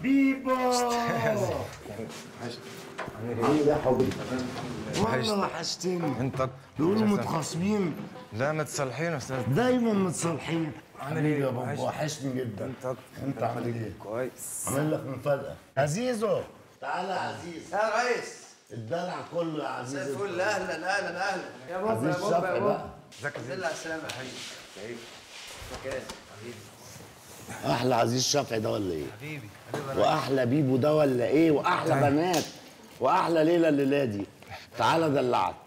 بيبو عامل ايه يا حبيبي؟ والله وحشتني انت بيقولوا متخاصمين لا متصالحين استاذ دايما متصالحين عامل حبيبي ايه؟ يا بابا وحشني. وحشني جدا انت انت عامل ايه؟ كويس عامل لك مفاجأة عزيزو تعالى يا عزيز يا ريس الدلع كله يا زي عزيز الفل اهلا اهلا اهلا يا بابا عزيز يا بابا شفقي يا بقى بابا ازيك يا نزل على السلامة يا حبيبي مكان حبيبي احلى عزيز شفعي ده ولا ايه؟ حبيبي حبيبي واحلى بيبو ده ولا ايه؟ واحلى بنات واحلى ليله الليله دي تعالى دلعك